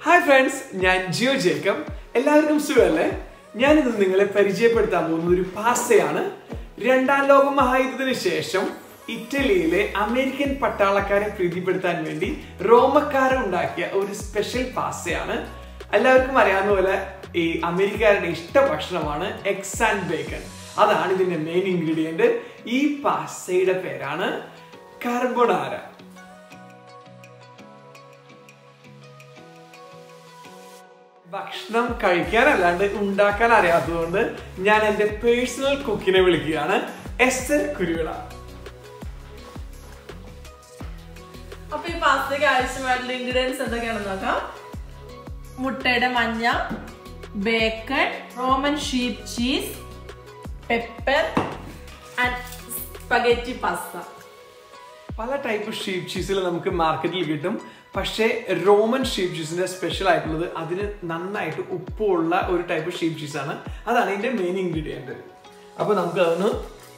hi friends ഞാൻ Jio Jacob എല്ലാവർക്കും സുഖമല്ലേ ഞാനിത് നിങ്ങളെ പരിചയപ്പെടുത്താൻ പോകുന്ന ഒരു പാസ്തയാണ് രണ്ടാം ലോക മഹായുദ്ധത്തിന് ശേഷം ഇറ്റലിയിലെ അമേരിക്കൻ പട്ടാളക്കാരെ പ്രീതിപ്പെടുത്താൻ വേണ്ടി റോമക്കാരൻ ഉണ്ടാക്കിയ ഒരു സ്പെഷ്യൽ പാസ്തയാണ് എല്ലാവർക്കും അറിയാവുന്ന പോലെ ഈ അമേരിക്കക്കാരുടെ ഇഷ്ട ഭക്ഷണമാണ് എക്സ് ആൻഡ് ബേക്കൺ അതാണ് ഇതിന്റെ മെയിൻ ഇൻഗ്രീഡിയന്റ് ഈ പാസ്തയുടെ പേരാണ് കാർബോണാര ഭക്ഷണം കഴിക്കാനല്ലാണ്ട് ഉണ്ടാക്കാൻ അറിയാത്തതുകൊണ്ട് ഞാൻ എൻ്റെ പേഴ്സണൽ കുക്കിനെ വിളിക്കുകയാണ് എസ്റ്റർ കുരുവിള അപ്പൊ ഈ പാസ്തയ്ക്ക് ആവശ്യമായിട്ടുള്ള ഇൻഗ്രീഡിയൻസ് എന്തൊക്കെയാണെന്ന് നോക്കാം മുട്ടയുടെ മഞ്ഞ bacon Roman sheep cheese pepper and spaghetti pasta പല ടൈപ്പ് ഷീപ്പ് ചീസിൽ നമുക്ക് മാർക്കറ്റിൽ കിട്ടും പക്ഷേ റോമൻ ഷീപ്പ് ചീസിന്റെ സ്പെഷ്യൽ ആയിട്ടുള്ളത് അതിന് നന്നായിട്ട് ഉപ്പുള്ള ഒരു ടൈപ്പ് ഷീപ്പ് ചീസാണ് അതാണ് ഇതിന്റെ മെയിൻ ഇൻഗ്രീഡിയൻറ്റ് അപ്പൊ നമുക്ക് അതൊന്ന്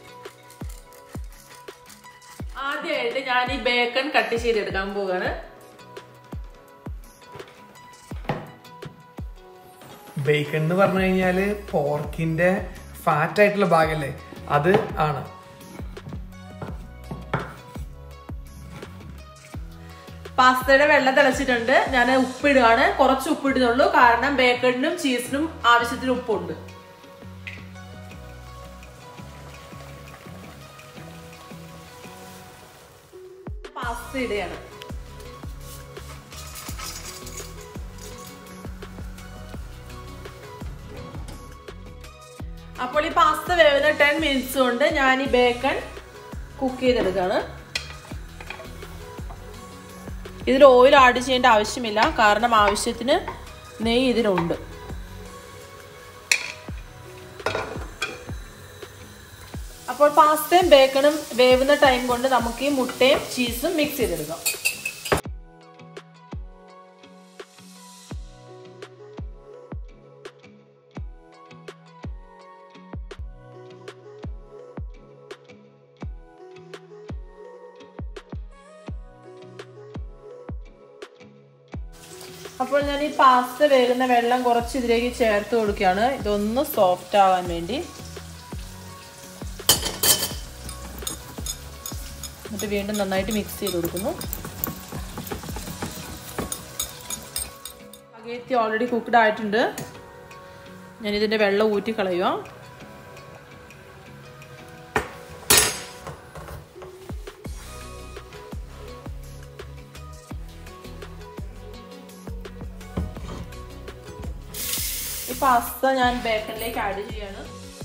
ആദ്യമായിട്ട് ഞാൻ ഈ ബേക്കൺ കട്ട് ചെയ്തെടുക്കാൻ പോവുകയാണ് ബേക്കൺ എന്ന് പറഞ്ഞു കഴിഞ്ഞാൽ പോർക്കിന്റെ ഫാറ്റ് ആയിട്ടുള്ള ഭാഗമല്ലേ അത് ആണ് പാസ്തയുടെ വെള്ളം തിളച്ചിട്ടുണ്ട് ഞാൻ ഉപ്പിടുകയാണ് കുറച്ച് ഉപ്പിടുന്നുള്ളൂ കാരണം ബേക്കണിനും ചീസിനും ആവശ്യത്തിന് ഉപ്പുണ്ട് പാസ്ത ഇടുകയാണ് അപ്പോൾ ഈ പാസ്ത വേവുന്ന ടെൻ മിനിറ്റ്സ് കൊണ്ട് ഞാൻ ഈ ബേക്കൺ കുക്ക് ചെയ്തെടുക്കുകയാണ് ഇതിൽ ഓയിൽ ആഡ് ചെയ്യേണ്ട ആവശ്യമില്ല കാരണം ആവശ്യത്തിന് നെയ്യ് ഇതിനുണ്ട് അപ്പോൾ പാസ്തയും ബേക്കണും വേവുന്ന ടൈം കൊണ്ട് നമുക്ക് ഈ മുട്ടയും ചീസും മിക്സ് ചെയ്തെടുക്കാം അപ്പോൾ ഞാൻ ഈ പാസ്ത വേകുന്ന വെള്ളം കുറച്ച് ഇതിലേക്ക് ചേർത്ത് കൊടുക്കുകയാണ് ഇതൊന്ന് സോഫ്റ്റ് ആവാൻ വേണ്ടി എന്നിട്ട് വീണ്ടും നന്നായിട്ട് മിക്സ് ചെയ്ത് കൊടുക്കുന്നു പകയത്തി ഓൾറെഡി കുക്ക്ഡ് ആയിട്ടുണ്ട് ഞാൻ ഇതിൻ്റെ വെള്ളം ഊറ്റി കളയുക ഈ പാസ്ത ഞാൻ ബേക്കണിലേക്ക് ആഡ് ചെയ്യാണ്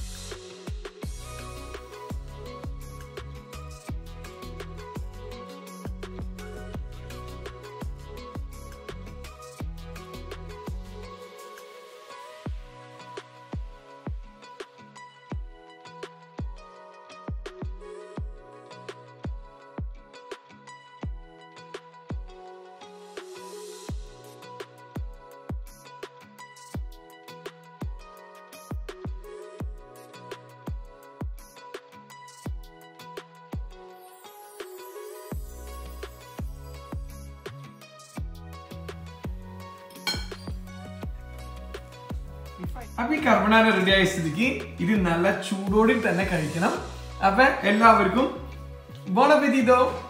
അപ്പൊ ഈ കർബണാര റെഡി ആയ സ്ഥിതിക്ക് ഇത് നല്ല ചൂടോടെ തന്നെ കഴിക്കണം അപ്പൊ എല്ലാവർക്കും ബോണപ്പെതിതോ